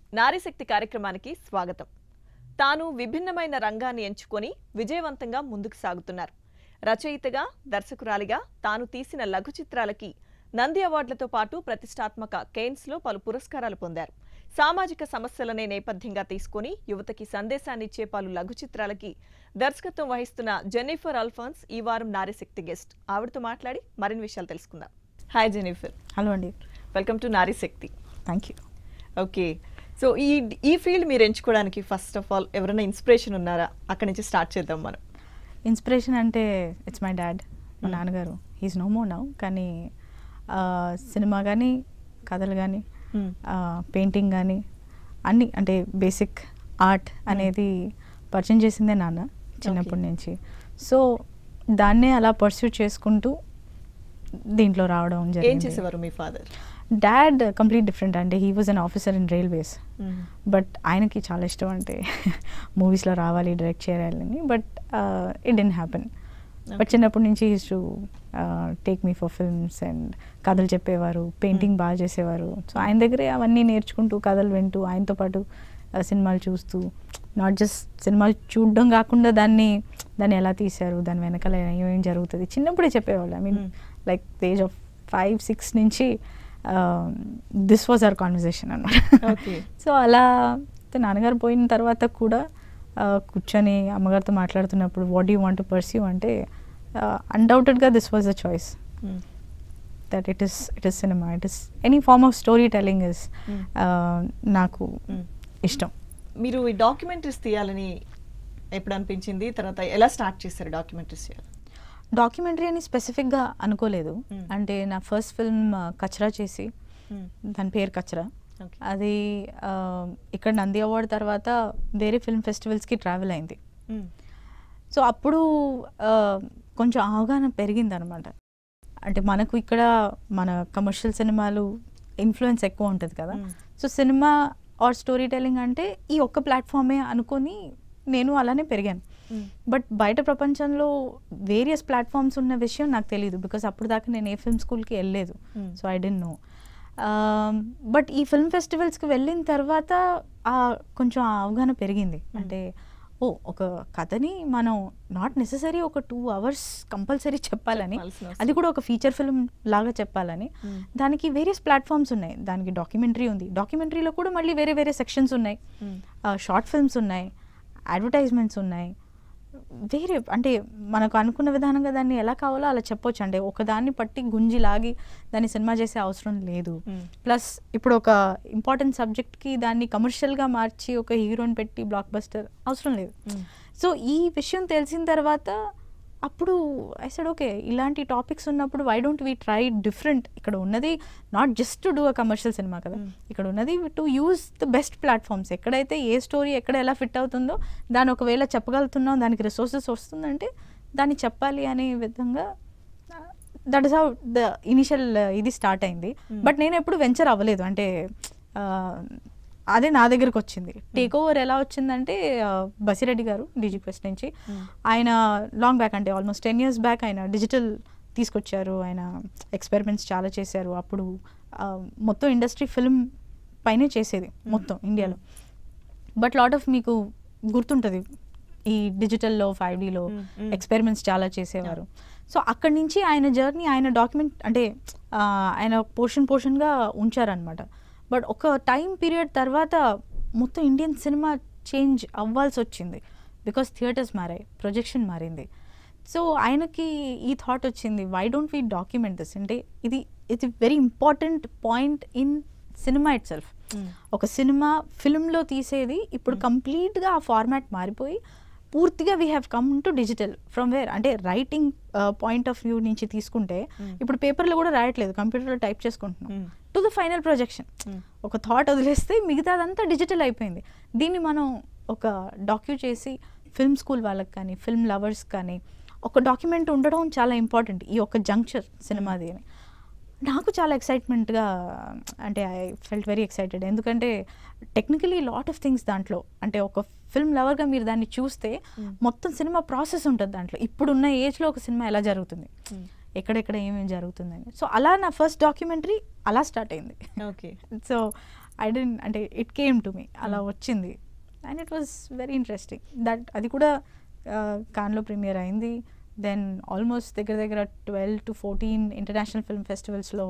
నారీశక్తి కార్యక్రమానికి స్వాగతం తాను విభిన్నమైన రంగాన్ని ఎంచుకొని విజయవంతంగా ముందుకు సాగుతున్నారు రచయితగా దర్శకురాలిగా తాను తీసిన లఘు చిత్రాలకి నంది అవార్డులతో పాటు ప్రతిష్టాత్మక కేన్స్లో పలు పురస్కారాలు పొందారు సామాజిక సమస్యలనే నేపథ్యంగా తీసుకొని యువతకి సందేశాన్ని ఇచ్చే పలు లఘు చిత్రాలకి దర్శకత్వం వహిస్తున్న జెన్నిఫర్ అల్ఫాన్స్ ఈ వారం నారీశక్తి గెస్ట్ ఆవిడతో మాట్లాడి మరిన్ని విషయాలు తెలుసుకుందాం హాయ్ జెన్నిఫర్ హలో అండి welcome to Narishakti thank you okay so ఈ ఈ ఫీల్డ్ మీరు ఎంచుకోవడానికి ఫస్ట్ ఆఫ్ ఆల్ ఎవరైనా ఇన్స్పిరేషన్ ఉన్నారా అక్కడి నుంచి స్టార్ట్ చేద్దాం మనం ఇన్స్పిరేషన్ అంటే ఇట్స్ మై డాడ్ మా నాన్నగారు హీస్ నో మోర్ నౌ కానీ ఆ, సినిమా కానీ కథలు కానీ పెయింటింగ్ కానీ అన్ని అంటే బేసిక్ ఆర్ట్ అనేది పరిచయం చేసిందే నాన్న చిన్నప్పటి నుంచి సో దాన్నే అలా పర్సూ చేసుకుంటూ దీంట్లో రావడం ఏం జరిగింది చేసేవారు మీ ఫాదర్ డాడ్ కంప్లీట్ డిఫరెంట్ అంటే he was an officer in railways but ఆయనకి చాలా ఇష్టం అంటే మూవీస్లో రావాలి డైరెక్ట్ చేయాలని but it didn't happen but చిన్నప్పటి నుంచి is to take me for films and కథలు చెప్పేవారు పెయింటింగ్ బాగా చేసేవారు సో ఆయన దగ్గరే అవన్నీ నేర్చుకుంటూ కథలు వింటూ ఆయనతో పాటు uh, సినిమాలు చూస్తూ నాట్ జస్ట్ సినిమాలు చూడడం కాకుండా దాన్ని దాన్ని ఎలా తీశారు దాని వెనకాల ఏమేం జరుగుతుంది చిన్నప్పుడే చెప్పేవాళ్ళు I mean Mm. Like age of five six నుంచి దిస్ వాజ్ అవర్ కాన్వర్జేషన్ అనమాట Okay. సో అలా అయితే నాన్నగారు పోయిన తర్వాత కూడా ఆ, కూర్చొని అమ్మగారితో మాట్లాడుతున్నప్పుడు what you want to perceive అంటే అన్డౌటెడ్గా this was the choice that it is it is cinema it is any form of story telling is Mm. నాకు ఇష్టం మీరు ఈ డాక్యుమెంటరీస్ తీయాలని ఎప్పుడు అనిపించింది తర్వాత ఎలా స్టార్ట్ చేశారు డాక్యుమెంటరీస్ చేయాలి డాక్యుమెంటరీ అని స్పెసిఫిక్గా అనుకోలేదు Mm. అంటే నా ఫస్ట్ ఫిల్మ్ కచరా చేసి దాని పేరు కచరా ఓకే అది ఆ, ఇక్కడ నంది అవార్డ్ తర్వాత వేరే ఫిల్మ్ ఫెస్టివల్స్కి ట్రావెల్ అయింది సో అప్పుడు ఆ, కొంచెం అవగాహన పెరిగింది అనమాట అంటే మనకు ఇక్కడ మన కమర్షియల్ సినిమాలు ఇన్ఫ్లుయెన్స్ ఎక్కువ ఉంటుంది కదా Mm. So cinema or story telling అంటే ఈ ఒక్క ప్లాట్ఫామే అనుకొని నేను అలానే పెరిగాను బట్ బయట ప్రపంచంలో వేరియస్ ప్లాట్ఫామ్స్ ఉన్న విషయం నాకు తెలియదు బికాస్ అప్పుడు దాకా నేను ఏ ఫిల్మ్ స్కూల్కి వెళ్ళలేదు Mm. So I didn't know but ఈ ఫిల్మ్ ఫెస్టివల్స్కి వెళ్ళిన తర్వాత ఆ కొంచెం ఆ అవగాహన పెరిగింది అంటే ఓ ఒక కథని మనం నాట్ నెససరీ ఒక టూ అవర్స్ కంపల్సరీ చెప్పాలని చెప్పాల్సిన అవసరం. అది కూడా ఒక ఫీచర్ ఫిల్మ్ లాగా చెప్పాలని Mm. దానికి వేరియస్ ప్లాట్ఫామ్స్ ఉన్నాయి దానికి డాక్యుమెంటరీ ఉంది డాక్యుమెంటరీలో కూడా మళ్ళీ వేరే వేరే సెక్షన్స్ ఉన్నాయి షార్ట్ ఫిల్మ్స్ ఉన్నాయి అడ్వర్టైజ్మెంట్స్ ఉన్నాయి వేరే అంటే మనకు అనుకున్న విధానంగా దాన్ని ఎలా కావాలో అలా చెప్పొచ్చు అంటే ఒకదాన్ని పట్టి గుంజి లాగి దాన్ని సినిమా చేసే అవసరం లేదు Mm. ప్లస్ ఇప్పుడు ఒక ఇంపార్టెంట్ సబ్జెక్ట్కి దాన్ని కమర్షియల్గా మార్చి ఒక హీరోని పెట్టి బ్లాక్ బస్టర్ అవసరం లేదు సో ఈ విషయం తెలిసిన తర్వాత అప్పుడు ఐ సెడ్ ఓకే ఇలాంటి టాపిక్స్ ఉన్నప్పుడు why don't we try different ఇక్కడ ఉన్నది not just to do a commercial cinema కదా Mm. ఇక్కడ ఉన్నది to use the best platforms ఎక్కడైతే ఏ స్టోరీ ఎక్కడ ఎలా ఫిట్ అవుతుందో దాన్ని ఒకవేళ చెప్పగలుగుతున్నాం దానికి రిసోర్సెస్ వస్తుందంటే దాన్ని చెప్పాలి అనే విధంగా that is how the initial ఇది స్టార్ట్ అయింది Mm. బట్ నేను ఎప్పుడు వెంచర్ అవ్వలేదు అంటే ఆ, అదే నా దగ్గరకు వచ్చింది టేక్ ఓవర్ ఎలా వచ్చిందంటే ఆ, బసిరెడ్డి గారు డీజీ క్వెస్ట్ నుంచి Mm. ఆయన లాంగ్ బ్యాక్ అంటే ఆల్మోస్ట్ టెన్ ఇయర్స్ బ్యాక్ ఆయన డిజిటల్ తీసుకొచ్చారు ఆయన ఎక్స్పెరిమెంట్స్ చాలా చేశారు అప్పుడు ఆ, మొత్తం ఇండస్ట్రీ ఫిల్మ్ పైనే చేసేది మొత్తం ఇండియాలో బట్ లాట్ ఆఫ్ మీకు గుర్తుంటుంది ఈ డిజిటల్లో ఫైవ్ డీలో Mm, mm. ఎక్స్పెరిమెంట్స్ చాలా చేసేవారు సో అక్కడి నుంచి ఆయన జర్నీ ఆయన డాక్యుమెంట్ అంటే ఆ, ఆయన పోర్షన్ పోర్షన్గా ఉంచారనమాట బట్ ఒక టైం పీరియడ్ తర్వాత మొత్తం ఇండియన్ సినిమా చేంజ్ అవ్వాల్సి వచ్చింది బికాస్ థియేటర్స్ మారాయి ప్రొజెక్షన్ మారింది సో ఆయనకి ఈ థాట్ వచ్చింది why don't we document this అంటే ఇది ఇది very important point in cinema itself Mm. ఒక సినిమా ఫిల్మ్లో తీసేది ఇప్పుడు కంప్లీట్గా ఆ ఫార్మాట్ మారిపోయి పూర్తిగా we have come to digital from where అంటే రైటింగ్ పాయింట్ ఆఫ్ వ్యూ నుంచి తీసుకుంటే Mm. ఇప్పుడు పేపర్లో కూడా రాయట్లేదు కంప్యూటర్లో టైప్ చేసుకుంటున్నాం Mm. To the final projection Mm. ఒక థాట్ వదిలేస్తే మిగతాదంతా డిజిటల్ అయిపోయింది దీన్ని మనం ఒక డాక్యూ చేసి ఫిల్మ్ స్కూల్ వాళ్ళకి కానీ ఫిల్మ్ లవర్స్ కానీ ఒక డాక్యుమెంట్ ఉండడం చాలా ఇంపార్టెంట్ ఈ ఒక జంక్చర్ సినిమాది అని నాకు చాలా ఎక్సైట్మెంట్గా అంటే ఐ ఫెల్ట్ వెరీ ఎక్సైటెడ్ ఎందుకంటే టెక్నికలీ లాట్ ఆఫ్ థింగ్స్ దాంట్లో అంటే ఒక ఫిల్మ్ లవర్గా మీరు దాన్ని చూస్తే Mm. మొత్తం సినిమా ప్రాసెస్ ఉంటుంది దాంట్లో ఇప్పుడున్న ఏజ్లో ఒక సినిమా ఎలా జరుగుతుంది Mm. ఎక్కడెక్కడ ఏమేమి జరుగుతుందని సో అలా నా ఫస్ట్ డాక్యుమెంటరీ అలా స్టార్ట్ అయింది ఓకే సో ఐ డెంట్ అంటే ఇట్ కేమ్ టు మీ అలా వచ్చింది and it was very interesting that అది కూడా కాన్లో ప్రీమియర్ అయింది దెన్ ఆల్మోస్ట్ దగ్గర దగ్గర twelve to fourteen international film ఫెస్టివల్స్లో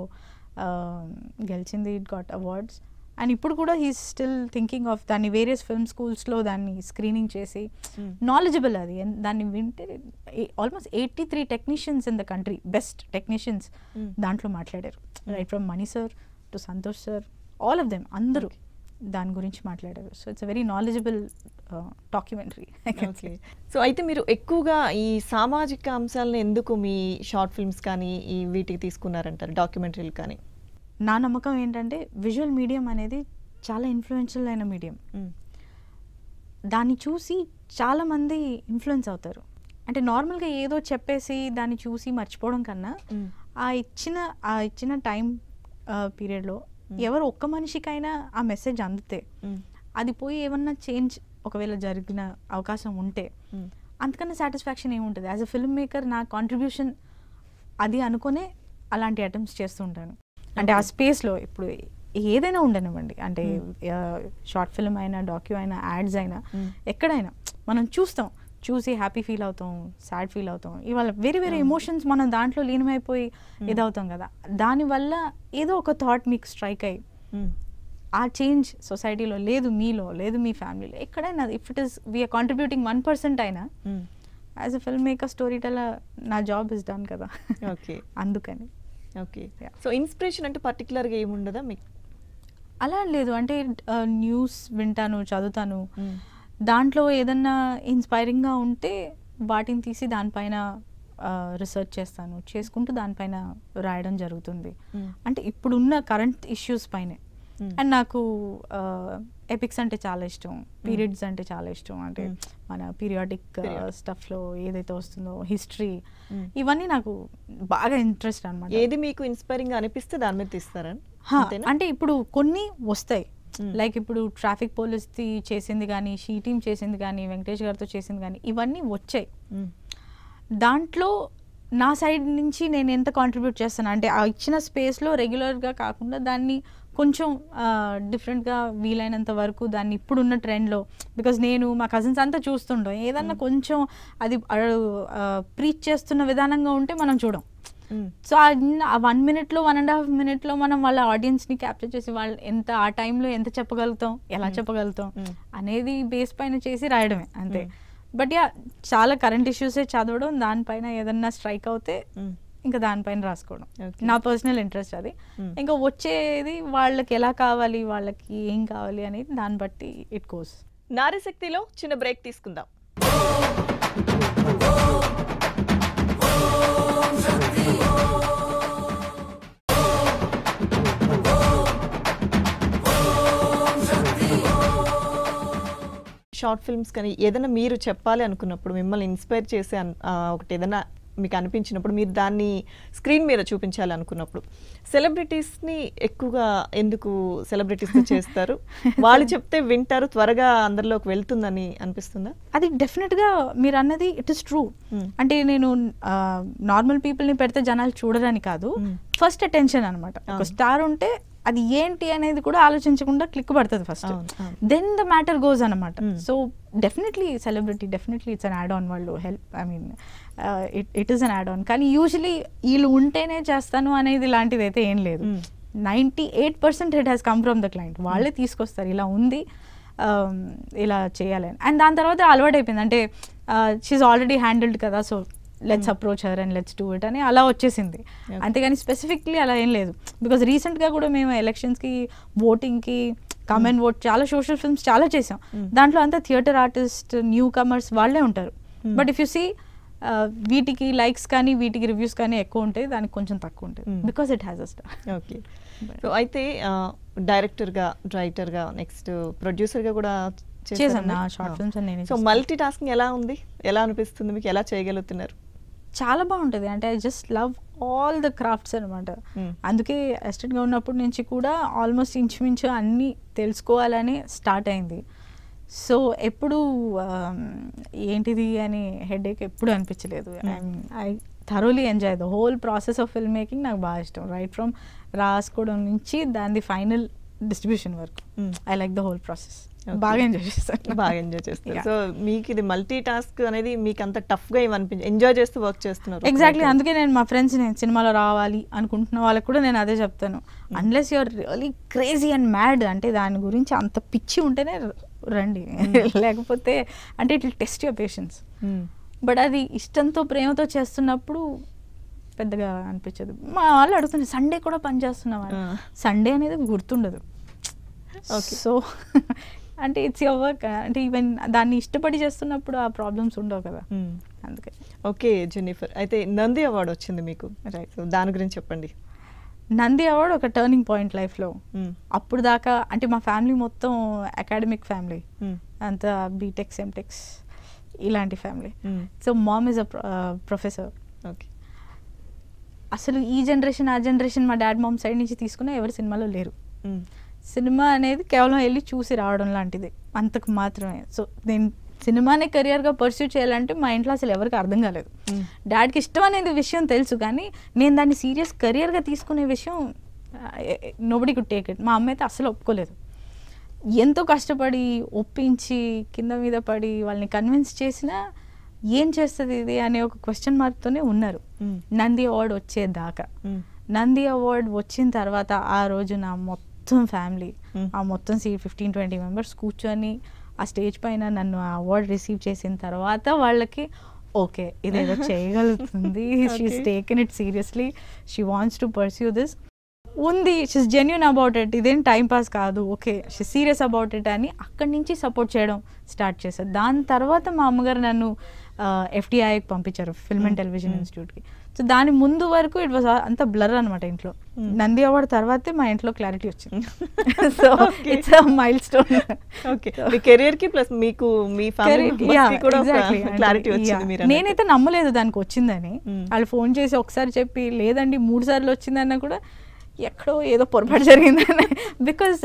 గెలిచింది ఇట్ గాట్ అవార్డ్స్ అండ్ ఇప్పుడు కూడా హీ స్టిల్ థింకింగ్ ఆఫ్ దాన్ని వేరియస్ ఫిల్మ్ స్కూల్స్లో దాన్ని స్క్రీనింగ్ చేసి Mm. నాలెడ్జబుల్ అది and దాన్ని వింటే almost eighty three technicians in the country best technicians Mm. దాంట్లో మాట్లాడారు right from Mani sir to Santosh sir all of them అందరూ దాని గురించి మాట్లాడారు so it's a very knowledgeable documentary okay so అయితే మీరు ఎక్కువగా ఈ సామాజిక అంశాలను ఎందుకు మీ షార్ట్ ఫిల్మ్స్ కానీ ఈ వీటికి తీసుకున్నారంటారు డాక్యుమెంటరీలు కానీ నా నమ్మకం ఏంటంటే విజువల్ మీడియం అనేది చాలా ఇన్ఫ్లుయెన్షియల్ అయిన మీడియం మ్మ్. దాన్ని చూసి చాలామంది ఇన్ఫ్లుయెన్స్ అవుతారు అంటే నార్మల్గా ఏదో చెప్పేసి దాన్ని చూసి మర్చిపోవడం కన్నా మ్మ్. ఆ ఇచ్చిన ఆ ఇచ్చిన టైం పీరియడ్లో Hmm. ఎవరు ఒక్క మనిషికైనా ఆ మెసేజ్ అందితే మ్మ్. అది పోయి ఏమన్నా చేంజ్ ఒకవేళ జరిగిన అవకాశం ఉంటే మ్మ్. అంతకన్నా సాటిస్ఫాక్షన్ ఏముంటుంది యాజ్ అ ఫిల్మ్ మేకర్ నా కాంట్రిబ్యూషన్ అది అనుకునే అలాంటి అటెంప్ట్స్ చేస్తూ ఉంటాను అంటే ఆ Okay. స్పేస్లో ఇప్పుడు ఏదైనా ఉండనివ్వండి అంటే Hmm. షార్ట్ ఫిల్మ్ అయినా డాక్యూ అయినా యాడ్స్ అయినా Hmm. ఎక్కడైనా మనం చూస్తాం చూసి హ్యాపీ ఫీల్ అవుతాం సాడ్ ఫీల్ అవుతాం ఇవాళ వేరే వేరే Hmm. ఎమోషన్స్ మనం దాంట్లో లీనమైపోయి Hmm. ఇదవుతాం కదా దానివల్ల ఏదో ఒక థాట్ మీకు స్ట్రైక్ అయ్యి మ్మ్. ఆ చేంజ్ సొసైటీలో లేదు మీలో లేదు మీ ఫ్యామిలీలో ఎక్కడైనా if it is we are contributing one percent అయినా మ్మ్. As a film maker story teller నా జాబ్ ఇస్ డన్ కదా ఓకే అందుకని ఓకే Yeah. సో ఇన్స్పిరేషన్ అంటే పర్టికులర్గా ఏముండదా మీకు అలా అని లేదు అంటే న్యూస్ వింటాను చదువుతాను మ్మ్. దాంట్లో ఏదన్నా ఇన్స్పైరింగ్గా ఉంటే వాటిని తీసి దానిపైన రీసెర్చ్ చేస్తాను చేసుకుంటూ దానిపైన రాయడం జరుగుతుంది మ్మ్. అంటే ఇప్పుడున్న కరెంట్ ఇష్యూస్ పైనే మ్మ్. అండ్ నాకు ఎపిక్స్ అంటే చాలా ఇష్టం పీరియడ్స్ అంటే చాలా ఇష్టం అంటే Mm. మన పీరియాడిక్ Period. స్టఫ్లో ఏదైతే వస్తుందో హిస్టరీ Mm. ఇవన్నీ నాకు బాగా ఇంట్రెస్ట్ అనమాట ఏది మీకు ఇన్స్పైరింగ్ అనిపిస్తే దాని మీద తీస్తారా హా, అంతేనా? అంటే ఇప్పుడు కొన్ని వస్తాయి Mm. లైక్ ఇప్పుడు ట్రాఫిక్ పోలీస్ది చేసింది కానీ షీ టీమ్ చేసింది కానీ వెంకటేష్ గారితో చేసింది కానీ ఇవన్నీ వచ్చాయి మ్మ్. దాంట్లో నా సైడ్ నుంచి నేను ఎంత కాంట్రిబ్యూట్ చేస్తాను అంటే ఆ ఇచ్చిన స్పేస్లో రెగ్యులర్గా కాకుండా దాన్ని కొంచెం డిఫరెంట్గా వీలైనంత వరకు దాన్ని ఇప్పుడున్న ట్రెండ్లో బికాజ్ నేను మా కజిన్స్ అంతా చూస్తుంటాం ఏదన్నా కొంచెం అది ప్రీచ్ చేస్తున్న విధానంగా ఉంటే మనం చూడం మ్మ్. సో ఆ వన్ మినిట్లో వన్ అండ్ హాఫ్ మినిట్లో మనం వాళ్ళ ఆడియన్స్ని క్యాప్చర్ చేసి వాళ్ళు ఎంత ఆ టైంలో ఎంత చెప్పగలుగుతాం ఎలా Mm. చెప్పగలుగుతాం Mm. అనేది బేస్ పైన చేసి రాయడమే అంతే Mm. బట్ యా చాలా కరెంట్ ఇష్యూసే చదవడం దానిపైన ఏదన్నా స్ట్రైక్ అవుతే మ్మ్. ఇంకా దానిపైన రాసుకోవడం Okay. నా పర్సనల్ ఇంట్రెస్ట్ అది Mm. ఇంకా వచ్చేది వాళ్ళకి ఎలా కావాలి వాళ్ళకి ఏం కావాలి అనేది దాన్ని బట్టి ఇట్ కోస్ నారీశక్తిలో చిన్న బ్రేక్ తీసుకుందాం షార్ట్ ఫిల్మ్స్ కానీ ఏదైనా మీరు చెప్పాలి అనుకున్నప్పుడు మిమ్మల్ని ఇన్స్పైర్ చేసే అన్- ఆ, ఒకటి ఏదైనా మీకు అనిపించినప్పుడు మీరు దాన్ని స్క్రీన్ మీద చూపించాలి అనుకున్నప్పుడు సెలబ్రిటీస్ని ఎక్కువగా ఎందుకు సెలబ్రిటీస్తో చేస్తారు వాళ్ళు చెప్తే వింటారు త్వరగా అందరిలోకి వెళ్తుందని అనిపిస్తుందా అది డెఫినెట్గా మీరు అన్నది ఇట్ ఇస్ ట్రూ Hmm. అంటే నేను నార్మల్ పీపుల్ని పెడితే జనాలు చూడరని కాదు Hmm. ఫస్ట్ అటెన్షన్ అనమాట ఒక అవును. స్టార్ ఉంటే అది ఏంటి అనేది కూడా ఆలోచించకుండా క్లిక్ పడుతుంది ఫస్ట్ అవును, అవును. దెన్ ద మ్యాటర్ గోస్ అనమాట Hmm. So definitely celebrity definitely it's an add on వాళ్ళు help I mean it it is an add on కానీ యూజువలీ వీళ్ళు ఉంటేనే చేస్తాను అనేది ఇలాంటిది అయితే ఏం లేదు Hmm. Ninety eight percent it has come from the client వాళ్ళే తీసుకొస్తారు ఇలా ఉంది um, ఇలా చేయాలి అని అండ్ దాని తర్వాత అలవాటు అయిపోయింది అంటే షీఈ్ ఆల్రెడీ హ్యాండిల్డ్ కదా so let's approach her and let's do it అని అలా వచ్చేసింది Okay. అంతేగాని స్పెసిఫిక్లీ అలా ఏం లేదు బికాజ్ రీసెంట్గా కూడా మేము ఎలక్షన్స్కి ఓటింగ్కి కమ్ అండ్ ఓట్ చాలా సోషల్ ఫిల్మ్స్ చాలా చేసాం Mm. దాంట్లో అంతా థియేటర్ ఆర్టిస్ట్ న్యూ కమర్స్ వాళ్ళే ఉంటారు Mm. But if you see వీటికి లైక్స్ కానీ వీటికి రివ్యూస్ కానీ ఎక్కువ ఉంటాయి దానికి కొంచెం తక్కువ ఉంటుంది Mm. Because it has a star okay so అయితే డైరెక్టర్గా రైటర్గా నెక్స్ట్ ప్రొడ్యూసర్గా కూడా చేశారా చేశాను నా మీరు? షార్ట్ ఆ. ఫిల్మ్స్ నేనే సో చేశాను. మల్టీ టాస్కింగ్ ఎలా ఉంది ఎలా అనిపిస్తుంది మీకు ఎలా చేయగలుగుతున్నారు చాలా బాగుంటుంది అంటే I just love all the crafts అనమాట Mm. అందుకే అసిస్టెంట్గా ఉన్నప్పటి నుంచి కూడా ఆల్మోస్ట్ ఇంచుమించు అన్నీ తెలుసుకోవాలని స్టార్ట్ అయింది సో ఎప్పుడు um, ఏంటిది అని హెడేక్ ఎప్పుడు అనిపించలేదు Mm. I thoroughly enjoy the whole process of film making నాకు బాగా ఇష్టం రైట్ ఫ్రమ్ రాసుకోవడం నుంచి దాని ఫైనల్ డిస్ట్రిబ్యూషన్ వరకు Mm. I like the whole process Okay. బాగా ఎంజాయ్ చేస్తాను బాగా ఎంజాయ్ చేస్తారు Yeah. సో మీకు ఇది మల్టీ టాస్క్ అనేది మీకు అంత టఫ్ గా ఏమనిపించి ఎంజాయ్ చేస్తూ వర్క్ చేస్తున్నారు ఎగ్జాక్ట్లీ అందుకే నేను మా ఫ్రెండ్స్ నేను సినిమాలో రావాలి అనుకుంటున్న వాళ్ళకి కూడా నేను అదే చెప్తాను unless your really crazy and mad అంటే దాని గురించి అంత పిచ్చి ఉంటేనే ర- రండి లేకపోతే అంటే it test your patience but అది ఇష్టంతో ప్రేమతో చేస్తున్నప్పుడు పెద్దగా అనిపించదు మా వాళ్ళు అడుగుతున్నారు సండే కూడా పని చేస్తున్నావా ఆ. సండే అనేది గుర్తుండదు Okay. సో అంటే ఇట్స్ యువర్ వర్క్ అంటే ఈవెన్ దాన్ని ఇష్టపడి చేస్తున్నప్పుడు ఆ ప్రాబ్లమ్స్ ఉండవు కదా అందుకే ఓకే జెన్నిఫర్ అయితే నంది అవార్డు వచ్చింది మీకు Right. సో దాని గురించి చెప్పండి నంది అవార్డ్ ఒక టర్నింగ్ పాయింట్ లైఫ్లో Mm. అప్పుడు దాకా అంటే మా ఫ్యామిలీ మొత్తం అకాడమిక్ ఫ్యామిలీ Mm. అంతా బీటెక్స్ ఎంటెక్స్ ఇలాంటి family Mm. So mom is a professor okay అసలు ఈ జనరేషన్ ఆ జనరేషన్ మా డాడ్ మామ్ సైడ్ నుంచి తీసుకున్న ఎవరు సినిమాలో లేరు Mm. సినిమా అనేది కేవలం వెళ్ళి చూసి రావడం లాంటిది అంతకు మాత్రమే సో నేను సినిమానే కెరియర్గా పర్సూ చేయాలంటే మా ఇంట్లో అసలు ఎవరికి అర్థం కాలేదు Mm. డాడ్కి ఇష్టం అనేది విషయం తెలుసు కానీ నేను దాన్ని సీరియస్ కెరియర్గా తీసుకునే విషయం నోబడి కుడ్ టేక్ ఇట్ మా అమ్మ అయితే అసలు ఒప్పుకోలేదు ఎంతో కష్టపడి ఒప్పించి కింద మీద పడి వాళ్ళని కన్విన్స్ చేసినా ఏం చేస్తుంది ఇది అనే ఒక క్వశ్చన్ మార్క్తోనే ఉన్నారు Mm. నంది అవార్డు వచ్చేదాకా Mm. నంది అవార్డ్ వచ్చిన తర్వాత ఆ రోజు నా మొత్తం ఫ్యామిలీ Mm. ఆ మొత్తం సీ ఫిఫ్టీన్ ట్వంటీ మెంబర్స్ కూర్చొని ఆ స్టేజ్ పైన నన్ను ఆ అవార్డ్ రిసీవ్ చేసిన తర్వాత వాళ్ళకి ఓకే ఇదేదో చేయగలుగుతుంది she's Okay. Taken it seriously she wants to pursue this ఉంది షీస్ జెన్యున్ అబౌట్ ఇట్ ఇదేం టైం పాస్ కాదు okay she serious about it అని అక్కడి నుంచి సపోర్ట్ చేయడం స్టార్ట్ చేశారు దాని తర్వాత మా అమ్మగారు నన్ను ఎఫ్టీఐకి పంపించారు film and Mm, television mm. ఇన్స్టిట్యూట్కి సో దాని ముందు వరకు ఇట్ వాజ్ అంత బ్లర్ అనమాట ఇంట్లో Mm. నంది అవార్డ్ తర్వాతే మా ఇంట్లో క్లారిటీ వచ్చింది so Okay. It's milestone okay మీ కెరియర్ కి ప్లస్ మీకు మీ ఫ్యామిలీ కూడా క్లారిటీ వచ్చింది మీరు నేనైతే నమ్మలేదు దానికి వచ్చిందని Mm. వాళ్ళు ఫోన్ చేసి ఒకసారి చెప్పి లేదండి మూడు సార్లు వచ్చిందన్నా కూడా ఎక్కడో ఏదో పొరపాటు జరిగిందని బికాజ్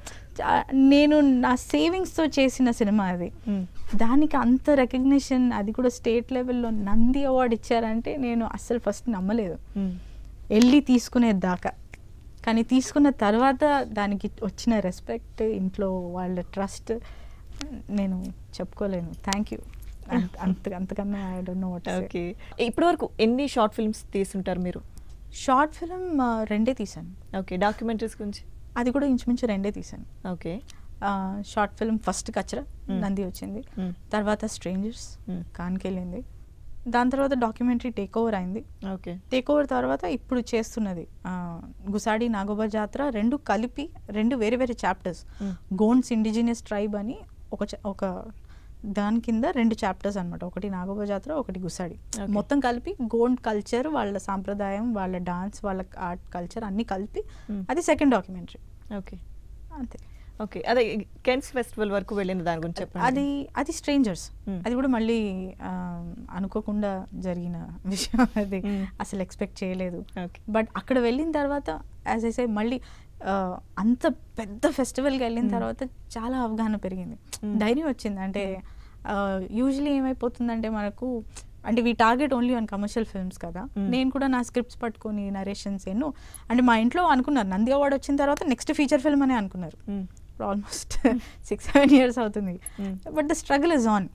నేను నా సేవింగ్స్తో చేసిన సినిమా అది దానికి అంత రికగ్నిషన్ అది కూడా స్టేట్ లెవెల్లో నంది అవార్డు ఇచ్చారంటే నేను అస్సలు ఫస్ట్ నమ్మలేదు వెళ్ళి తీసుకునే దాకా కానీ తీసుకున్న తర్వాత దానికి వచ్చిన రెస్పెక్ట్ ఇంట్లో వాళ్ళ ట్రస్ట్ నేను చెప్పుకోలేను థ్యాంక్ యూ అంత అంతకన్నా I don't know what okay ఇప్పటి వరకు ఎన్ని షార్ట్ ఫిల్మ్స్ తీసుంటారు మీరు షార్ట్ ఫిల్మ్ రెండే తీశాను ఓకే డాక్యుమెంటరీస్ గురించి అది కూడా ఇంచుమించు రెండే తీశాను ఓకే షార్ట్ ఫిల్మ్ ఫస్ట్ కచ్చర Mm. నంది వచ్చింది Mm. తర్వాత స్ట్రేంజర్స్ Mm. కాన్కి వెళ్ళింది దాని తర్వాత డాక్యుమెంటరీ టేక్ ఓవర్ అయింది ఓకే టేక్ ఓవర్ తర్వాత ఇప్పుడు చేస్తున్నది ఆ, గుసాడి నాగోబా జాతర రెండు కలిపి రెండు వేరే వేరే chapters Mm. Gonds indigenous tribe అని ఒక చ- ఒక దాని కింద రెండు చాప్టర్స్ అన్నమాట ఒకటి నాగోబా జాతర ఒకటి గుసాడి Okay. మొత్తం కలిపి గోండ్ కల్చర్ వాళ్ళ సాంప్రదాయం వాళ్ళ డాన్స్ వాళ్ళ ఆర్ట్ కల్చర్ అన్ని కలిపి Mm. అది సెకండ్ డాక్యుమెంటరీ ఓకే అంతే ఓకే అదే కెన్స్ ఫెస్టివల్ వరకు వెళ్ళిన దాని గురించి చెప్పండి అది అది స్ట్రేంజర్స్ Mm. అది కూడా మళ్ళీ ఆ, అనుకోకుండా జరిగిన విషయం అది Mm. అసలు ఎక్స్పెక్ట్ చేయలేదు ఓకే బట్ అక్కడ వెళ్ళిన తర్వాత యాజ్ ఐ సే మళ్ళీ ఆ, అంత పెద్ద ఫెస్టివల్కి వెళ్ళిన Mm. తర్వాత చాలా అవగాహన పెరిగింది Mm. ధైర్యం వచ్చింది అంటే యూజువలీ ఏమైపోతుందంటే మనకు అంటే we target only on commercial films కదా Mm. నేను కూడా నా స్క్రిప్ట్స్ పట్టుకొని నరేషన్స్ ఎన్నో అంటే మా ఇంట్లో అనుకున్నారు నంది అవార్డు వచ్చిన తర్వాత నెక్స్ట్ ఫీచర్ ఫిల్మ్ అనే అనుకున్నారు ఆల్మోస్ట్ సిక్స్ సెవెన్ ఇయర్స్ అవుతుంది Mm. But the struggle is on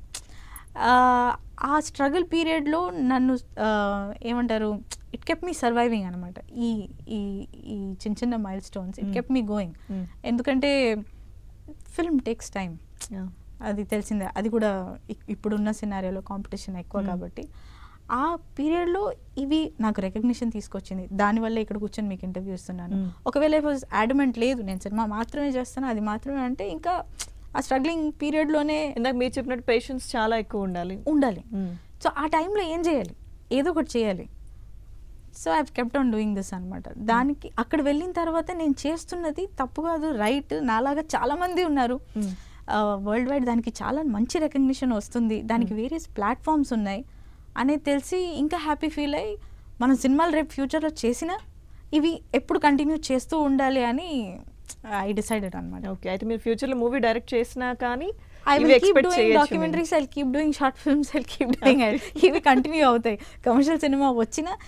ఆ స్ట్రగుల్ పీరియడ్లో నన్ను ఆ, ఏమంటారు ఇట్ కెప్ మీ సర్వైవింగ్ అనమాట ఈ ఈ ఈ చిన్న చిన్న milestones it Mm. Kept me going Mm. ఎందుకంటే ఫిల్మ్ టేక్స్ టైం అది తెలిసిందే అది కూడా ఇ- ఇప్పుడున్న సినారియోలో కాంపిటీషన్ ఎక్కువ Mm. కాబట్టి ఆ పీరియడ్లో ఇవి నాకు రికగ్నిషన్ తీసుకొచ్చింది దానివల్ల ఇక్కడ కూర్చొని మీకు ఇంటర్వ్యూ ఇస్తున్నాను Mm. ఒకవేళ వాజ్ అడమెంట్ లేదు నేను సినిమా మాత్రమే చేస్తాను అది మాత్రమే అంటే ఇంకా ఆ స్ట్రగ్లింగ్ పీరియడ్లోనే ఇందాక మీరు చెప్పినట్టు పేషెన్స్ చాలా ఎక్కువ ఉండాలి ఉండాలి Mm. సో ఆ టైంలో ఏం చేయాలి ఏదో ఒకటి చేయాలి so I kept on doing this అనమాట దానికి అక్కడ వెళ్ళిన తర్వాత నేను చేస్తున్నది తప్పు కాదు రైట్ నాలాగా చాలా మంది ఉన్నారు Mm. వరల్డ్ వైడ్ దానికి చాలా మంచి రికగ్నిషన్ వస్తుంది దానికి వేరియస్ ప్లాట్ఫామ్స్ ఉన్నాయి అనేది తెలిసి ఇంకా హ్యాపీ ఫీల్ అయ్యి మనం సినిమాలు రేపు ఫ్యూచర్లో చేసినా ఇవి ఎప్పుడు కంటిన్యూ చేస్తూ ఉండాలి అని ఐ డిసైడెడ్ అనమాట ఓకే అయితే మీరు ఫ్యూచర్ లో మూవీ డైరెక్ట్ చేసినా కానీ ఐ ఇవి విల్ కీప్ expect డూయింగ్ చేయొచ్చు మేము. Documentaries I keep doing short films I keep doing ఇవి కంటిన్యూ అవుతాయి కమర్షియల్ సినిమా వచ్చినా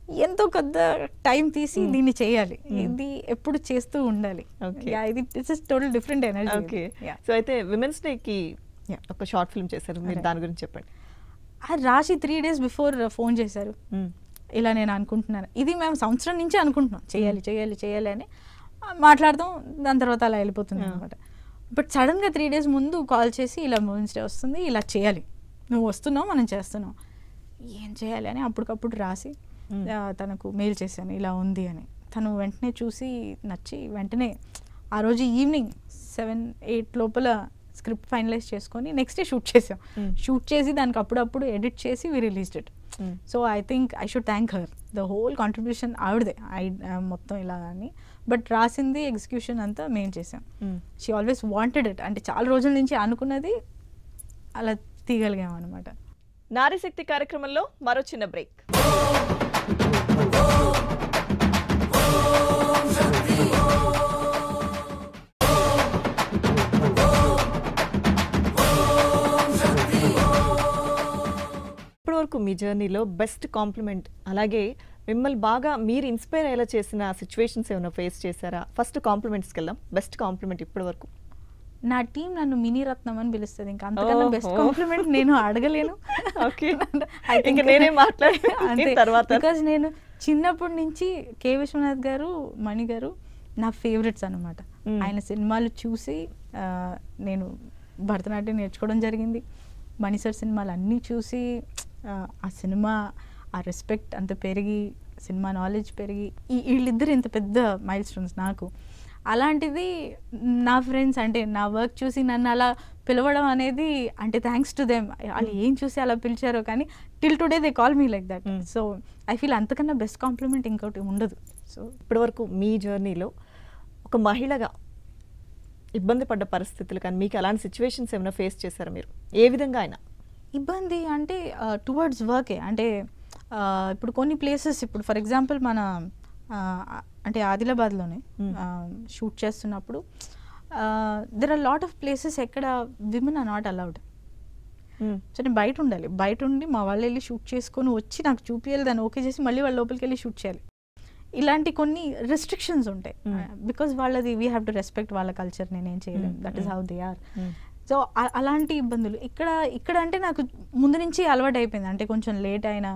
ఎంతో కొద్ద టైం తీసి Mm. దీన్ని చేయాలి Mm. ఇది ఎప్పుడు చేస్తూ ఉండాలి Okay. Yeah, ఇది it's total different energy okay so అయితే విమెన్స్ డే కి Yeah. ఒక షార్ట్ ఫిల్మ్ చేశారు మీరు Right. దాని గురించి చెప్పండి రాసి త్రీ డేస్ బిఫోర్ ఫోన్ చేశారు మ్మ్. ఇలా నేను అనుకుంటున్నాను ఇది మేము సంవత్సరం నుంచి అనుకుంటున్నాం చేయాలి చేయాలి చేయాలి అని ఆ, మాట్లాడదాం దాని తర్వాత అలా వెళ్ళిపోతుంది Yeah. అనమాట బట్ సడన్గా త్రీ డేస్ ముందు కాల్ చేసి ఇలా మూవీన్స్ డే వస్తుంది ఇలా చేయాలి నువ్వు వస్తున్నావు మనం చేస్తున్నాం ఏం చేయాలి అని అప్పటికప్పుడు రాసి Mm. ఆ, తనకు మెయిల్ చేశాను ఇలా ఉంది అని తను వెంటనే చూసి నచ్చి వెంటనే ఆ రోజు ఈవినింగ్ సెవెన్ ఎయిట్ లోపల స్క్రిప్ట్ ఫైనలైజ్ చేసుకొని నెక్స్ట్ డే షూట్ చేసాం Mm. షూట్ చేసి దానికి అప్పుడప్పుడు ఎడిట్ చేసి వి రిలీజ్డ్ ఇట్ మ్మ్. So I think I should thank her the whole contribution ఆవిడదే ఐ మొత్తం ఇలా అని బట్ రాసింది ఎగ్జిక్యూషన్ అంతా మేము చేసాం మ్మ్. షీ ఆల్వేస్ వాంటెడ్ ఇట్ అంటే చాలా రోజుల నుంచి అనుకున్నది అలా తీయగలిగాం అనమాట నారీశక్తి కార్యక్రమంలో మరో చిన్న బ్రేక్ ఇప్పటి వరకు మీ జర్నీలో బెస్ట్ కాంప్లిమెంట్ అలాగే మిమ్మల్ని బాగా మీరు ఇన్స్పైర్ అయ్యేలా చేసిన సిచ్యువేషన్స్ ఏమైనా ఫేస్ చేశారా ఫస్ట్ కాంప్లిమెంట్స్కి వెళ్దాం బెస్ట్ కాంప్లిమెంట్ ఇప్పటి వరకు నా టీం నన్ను మినీ రత్నం అని పిలుస్తుంది ఇంకా అంతకన్నా బెస్ట్ ఓహో. కాంప్లిమెంట్ నేను అడగలేను Okay. I think- ఇంకా నేనే మాట్లాడను. అంతే తర్వాత. బికాజ్ నేను చిన్నప్పటి నుంచి కే విశ్వనాథ్ గారు మణి గారు నా ఫేవరెట్స్ అనమాట Mm. ఆయన సినిమాలు చూసి ఆ, నేను భరతనాట్యం నేర్చుకోవడం జరిగింది మణి సార్ సినిమాలు అన్నీ చూసి ఆ, ఆ సినిమా ఆ రెస్పెక్ట్ అంత పెరిగి సినిమా నాలెడ్జ్ పెరిగి ఈ వీళ్ళిద్దరు ఇంత పెద్ద మైల్ స్టోన్స్ నాకు అలాంటిది నా ఫ్రెండ్స్ అంటే నా వర్క్ చూసి నన్ను అలా పిలవడం అనేది అంటే థ్యాంక్స్ టు దెమ్ వాళ్ళు ఏం చూసి అలా పిలిచారో కానీ till today they call me like that Mm. So I feel అంతకన్నా బెస్ట్ కాంప్లిమెంట్ ఇంకోటి ఉండదు సో ఇప్పటి వరకు మీ జర్నీలో ఒక మహిళగా ఇబ్బంది పడ్డ పరిస్థితులు కానీ మీకు అలాంటి సిచ్యువేషన్స్ ఏమైనా ఫేస్ చేశారా మీరు ఏ విధంగా అయినా ఇబ్బంది అంటే టువర్డ్స్ వర్కే అంటే ఆ, ఇప్పుడు కొన్ని ప్లేసెస్ ఇప్పుడు ఫర్ ఎగ్జాంపుల్ మన ఆ, అంటే ఆదిలాబాద్లోనే Hmm. షూట్ చేస్తున్నప్పుడు there are lot of places ఎక్కడ women are not allowed so నేను బయట ఉండాలి బయట ఉండి మా వాళ్ళు వెళ్ళి షూట్ చేసుకొని వచ్చి నాకు చూపించాలి దాన్ని ఓకే చేసి మళ్ళీ వాళ్ళ లోపలికి వెళ్ళి షూట్ చేయాలి ఇలాంటి కొన్ని రెస్ట్రిక్షన్స్ ఉంటాయి Mm. బికాజ్ వాళ్ళది వీ హ్యావ్ టు రెస్పెక్ట్ వాళ్ళ కల్చర్ నేనేం చేయలేం Mm, that is mm. How they are so అ- అలాంటి ఇబ్బందులు ఇక్కడ ఇక్కడ అంటే నాకు ముందు నుంచి అలవాటు అయిపోయింది అంటే కొంచెం లేట్ అయినా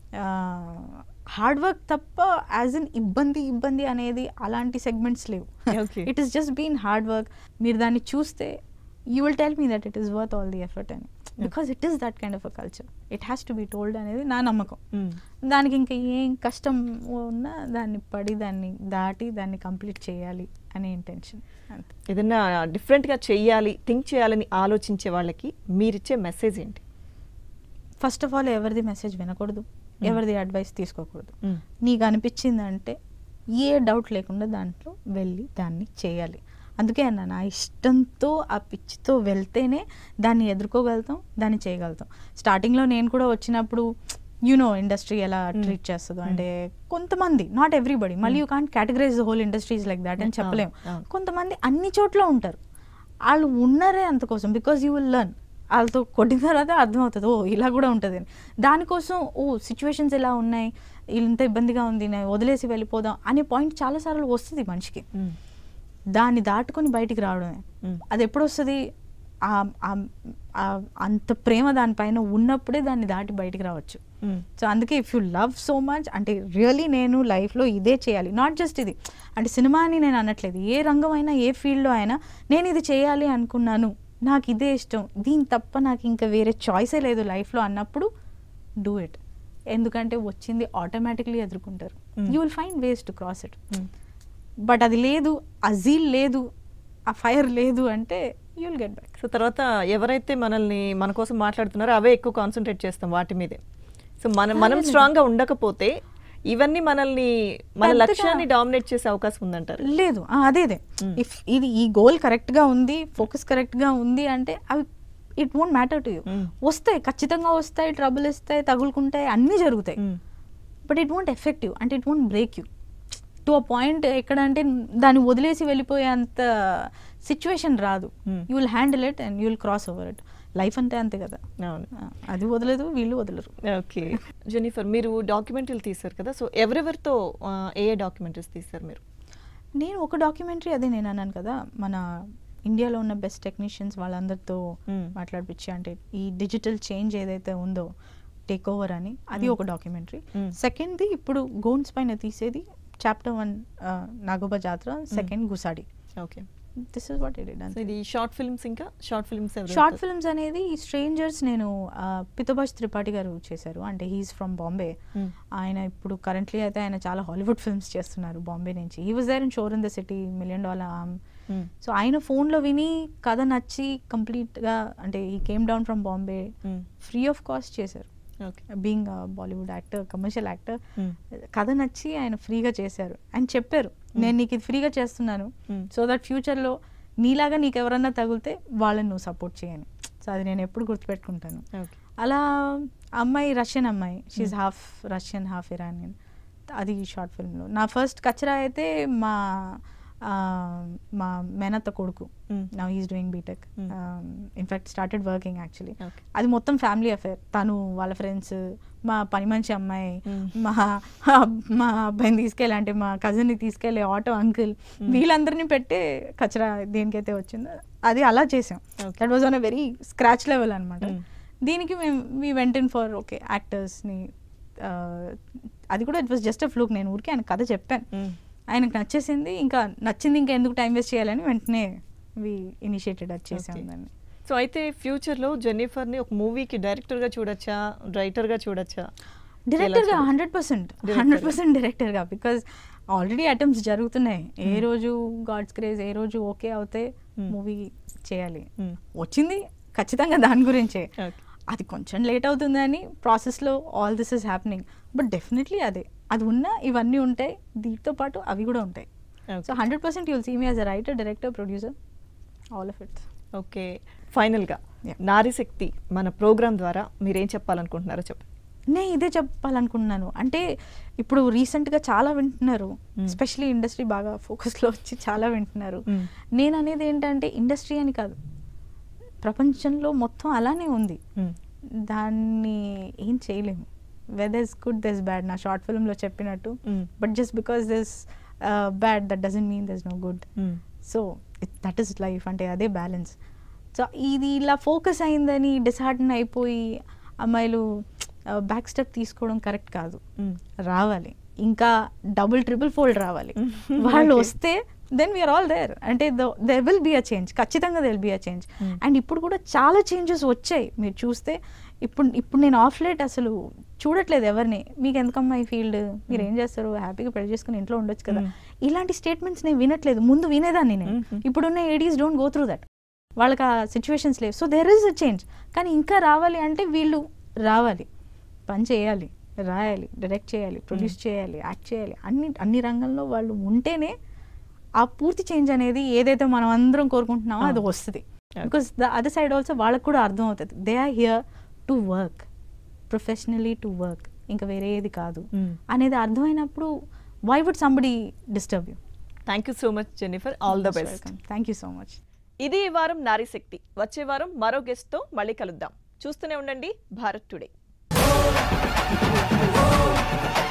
హార్డ్ వర్క్ తప్ప యాజ్ ఇన్ ఇబ్బంది ఇబ్బంది అనేది అలాంటి సెగ్మెంట్స్ లేవు Okay. It is just been hard work మీరు దాన్ని చూస్తే you will tell me that it is worth all the effort అని because it is that kind of a culture it has to be told అనేది నా నమ్మకం దానికి ఇంకా ఏం కష్టం ఉన్నా దాన్ని పడి దాన్ని దాటి దాన్ని కంప్లీట్ చేయాలి అనే ఇంటెన్షన్ అంతే ఏదైనా డిఫరెంట్గా చెయ్యాలి థింక్ చేయాలని ఆలోచించే వాళ్ళకి మీరిచ్చే మెసేజ్ ఏంటి ఫస్ట్ ఆఫ్ ఆల్ ఎవరిది మెసేజ్ వినకూడదు Mm. ఎవరిది అడ్వైస్ తీసుకోకూడదు నీకు అనిపించిందంటే ఏ డౌట్ లేకుండా దాంట్లో వెళ్ళి దాన్ని చేయాలి అందుకే అన్న నా ఇష్టంతో ఆ పిచ్చితో వెళ్తేనే దాన్ని ఎదుర్కోగలుగుతాం దాన్ని చేయగలుగుతాం స్టార్టింగ్లో నేను కూడా వచ్చినప్పుడు యూనో ఇండస్ట్రీ ఎలా Mm. ట్రీట్ చేస్తుందో Mm. అంటే కొంతమంది నాట్ ఎవ్రీబడి మళ్ళీ you can't categorize the whole industries like that అని అవును, చెప్పలేము అవును. కొంతమంది అన్ని చోట్ల ఉంటారు వాళ్ళు ఉన్నారే అంతకోసం బికాజ్ యూ విల్ లర్న్ వాళ్ళతో కొట్టిన తర్వాత అర్థమవుతుంది ఓ ఇలా కూడా ఉంటుంది అని దానికోసం ఓ సిచ్యువేషన్స్ ఎలా ఉన్నాయి ఇంత ఇబ్బందిగా ఉంది నేను వదిలేసి వెళ్ళిపోదాం అనే పాయింట్ చాలాసార్లు వస్తుంది మనిషికి దాన్ని దాటుకొని బయటికి రావడమే Mm. అది ఎప్పుడు వస్తుంది ఆ- ఆ- ఆ- అంత ప్రేమ దానిపైన ఉన్నప్పుడే దాన్ని దాటి బయటికి రావచ్చు సో అందుకే if you love so much అంటే రియలీ నేను లైఫ్లో ఇదే చేయాలి నాట్ జస్ట్ ఇది అంటే సినిమా అని నేను అనట్లేదు ఏ రంగం అయినా ఏ ఫీల్డ్లో అయినా నేను ఇది చేయాలి అనుకున్నాను నాకు ఇదే ఇష్టం దీని తప్ప నాకు ఇంకా వేరే చాయిసే లేదు లైఫ్లో అన్నప్పుడు డూ ఇట్ ఎందుకంటే వచ్చింది ఆటోమేటిక్లీ ఎదుర్కొంటారు Mm. You will find ways to cross it but అది లేదు ఆ జీల్ లేదు ఆ ఫైర్ లేదు అంటే you will get back so తర్వాత ఎవరైతే మనల్ని మన కోసం మాట్లాడుతున్నారో అవే ఎక్కువ కాన్సన్ట్రేట్ చేస్తాం వాటి మీదే సో మనం మనం అదే. స్ట్రాంగ్ గా ఉండకపోతే ఇవన్నీ మనల్ని మన పెద్దగా- లక్ష్యాన్ని డామినేట్ చేసే అవకాశం ఉందంటారు లేదు ఆ, అదే అదే Mm. ఇఫ్ ఇది ఈ గోల్ కరెక్ట్గా ఉంది ఫోకస్ కరెక్ట్గా ఉంది అంటే అవి it won't matter to you Mm. వస్తాయి ఖచ్చితంగా వస్తాయి ట్రబుల్ ఇస్తాయి తగులుకుంటాయి అన్నీ జరుగుతాయి Mm. But it won't effective అంటే it won't break you to a point ఎక్కడ అంటే దాన్ని వదిలేసి వెళ్ళిపోయేంత సిచ్యువేషన్ రాదు Hmm. You will handle it and you will cross over it life అంతే అంతే కదా అవును ఆ, అది వదలదు వీళ్ళు వదలరు ఓకే జెనిఫర్ మీరు డాక్యుమెంటరీలు తీశారు కదా సో ఎవరెవరితో ఆ, ఏ ఏ డాక్యుమెంటరీస్ తీశారు మీరు నేను ఒక డాక్యుమెంటరీ అదే నేను అన్నాను కదా మన ఇండియాలో ఉన్న బెస్ట్ టెక్నీషియన్స్ వాళ్ళందరితో Hmm. మాట్లాడిపించి అంటే ఈ డిజిటల్ చేంజ్ ఏదైతే ఉందో టేక్ ఓవర్ అని అది Hmm. ఒక డాక్యుమెంటరీ Hmm. సెకండ్ది ఇప్పుడు గోన్స్ పైన తీసేది chapter one Nagoba Jatara second Gusadi okay this is what it so ఇది షార్ట్ ఫిల్మ్స్ ఇంకా షార్ట్ ఫిల్మ్స్ షార్ట్ ఫిల్మ్స్ అనేది స్ట్రేంజర్స్ నేను పితోభాష్ త్రిపాఠి గారు చేశారు అంటే హీస్ ఫ్రమ్ బాంబే Hmm. ఆయన ఇప్పుడు కరెంట్లీ అయితే ఆయన చాలా హాలీవుడ్ ఫిల్మ్స్ చేస్తున్నారు బాంబే నుంచి he was there in shore in the city million dollar arm so ఆయన ఫోన్లో విని కథ నచ్చి కంప్లీట్గా అంటే ఈ came down from Bombay free of cost చేశారు okay being Bollywood actor commercial actor కథ నచ్చి ఆయన ఫ్రీగా చేశారు అండ్ చెప్పారు నేను నీకు ఇది ఫ్రీగా చేస్తున్నాను Hmm. సో దట్ ఫ్యూచర్లో నీలాగా నీకు ఎవరన్నా తగిలితే వాళ్ళని నువ్వు సపోర్ట్ చేయని సో అది నేను ఎప్పుడు గుర్తుపెట్టుకుంటాను ఓకే అలా అమ్మాయి రష్యన్ అమ్మాయి she half Russian half Iranian అది షార్ట్ ఫిల్మ్లో నా ఫస్ట్ కచరా అయితే మా ఆ, మా మేనత్త కొడుకు Mm. నా he's doing BTech Mm. In fact started working actually okay అది మొత్తం ఫ్యామిలీ అఫేర్ తను వాళ్ళ ఫ్రెండ్స్ మా పని మంచి అమ్మాయి Mm. మా మా అబ్బాయిని తీసుకెళ్ళి అంటే మా కజిన్ని తీసుకెళ్ళి ఆటో అంకుల్ వీళ్ళందరినీ పెట్టే కచరా దేనికైతే వచ్చిందో అది అలా చేసాం Okay. That was on a very scratch level అనమాట Mm. దీనికి మేము we went in for okay యాక్టర్స్ని అది కూడా it was just a fluke నేను ఊరికే ఆయన కథ చెప్పాను ఆయనకు నచ్చేసింది ఇంకా నచ్చింది ఇంకా ఎందుకు టైం వేస్ట్ చేయాలని వెంటనే వి ఇనిషియేటెడ్ అది చేసాం Okay. దాన్ని సో అయితే ఫ్యూచర్లో జెన్నిఫర్ని ఒక మూవీకి డైరెక్టర్గా చూడొచ్చా రైటర్గా చూడొచ్చా డైరెక్టర్గా ఎలా హండ్రెడ్ పర్సెంట్ Director హండ్రెడ్ గా. పర్సెంట్ డైరెక్టర్గా బికాజ్ ఆల్రెడీ అటెంప్ట్స్ జరుగుతున్నాయి ఏ Hmm. రోజు గాడ్స్ క్రేజ్ ఏ రోజు ఓకే అవుతే Hmm. మూవీ చేయాలి Hmm. వచ్చింది ఖచ్చితంగా దాని గురించే ఓకే అది కొంచెం లేట్ అవుతుందని ప్రాసెస్లో all this is happening but definitely అదే అది ఉన్నా ఇవన్నీ ఉంటాయి దీంతో పాటు అవి కూడా ఉంటాయి so hundred percent you'll see me as a writer director producer all of it okay ఫైనల్గా Yeah. నారీశక్తి మన ప్రోగ్రామ్ ద్వారా మీరేం చెప్పాలనుకుంటున్నారో చెప్పండి నేను ఇదే చెప్పాలనుకుంటున్నాను అంటే ఇప్పుడు రీసెంట్గా చాలా వింటున్నారు Mm. ఎస్పెషలీ ఇండస్ట్రీ బాగా ఫోకస్లో వచ్చి చాలా వింటున్నారు Mm. నేను అనేది ఏంటంటే ఇండస్ట్రీ అని కాదు ప్రపంచంలో మొత్తం అలానే ఉంది దాన్ని ఏం చేయలేము weather is good this bad నా షార్ట్ ఫిల్మ్లో చెప్పినట్టు Mm. But just because this bad that doesn't mean this no good so that is life అంటే అదే బ్యాలెన్స్ సో ఇది ఇలా ఫోకస్ అయిందని డిసార్టన్ అయిపోయి అమ్మాయిలు బ్యాక్ స్టెప్ తీసుకోవడం కరెక్ట్ కాదు రావాలి ఇంకా డబుల్ ట్రిపుల్ ఫోల్డ్ రావాలి వాళ్ళు Okay. వస్తే దెన్ వీఆర్ ఆల్ దేర్ అంటే there will be a change ఖచ్చితంగా there be a change Mm. And ఇప్పుడు కూడా చాలా చేంజెస్ వచ్చాయి మీరు చూస్తే ఇప్పుడు ఇప్పుడు నేను ఆఫ్ లేట్ అసలు చూడట్లేదు ఎవరిని మీకు ఎందుకమ్మా ఈ ఫీల్డ్ మీరు ఏం చేస్తారు హ్యాపీగా పెళ్లి చేసుకుని ఇంట్లో ఉండొచ్చు కదా Mm. ఇలాంటి స్టేట్మెంట్స్ నేను వినట్లేదు ముందు వినేదాన్ని నేను Mhm. ఇప్పుడున్న ADs don't go through that వాళ్ళకి ఆ సిచ్యువేషన్స్ లేవు so there is a change కానీ ఇంకా రావాలి అంటే వీళ్ళు రావాలి పని చేయాలి రాయాలి డైరెక్ట్ చేయాలి ప్రొడ్యూస్ చేయాలి యాక్ట్ చేయాలి అన్ని అన్ని రంగంలో వాళ్ళు ఉంటేనే ఆ పూర్తి చేంజ్ అనేది ఏదైతే మనం అందరం కోరుకుంటున్నామో అది అవును. వస్తుంది Okay. Because the other side also వాళ్ళకు కూడా అర్థం అవుతుంది they are here to work professionally to work ఇంకా వేరే ఏది కాదు అనేది అర్థమైనప్పుడు why would somebody disturb you thank you so much Jennifer all the best thank you so much ఇది ఈ వారం నారీ శక్తి వచ్చే వారం మరో గెస్ట్తో మళ్ళీ కలుద్దాం చూస్తూనే ఉండండి భారత్ టుడే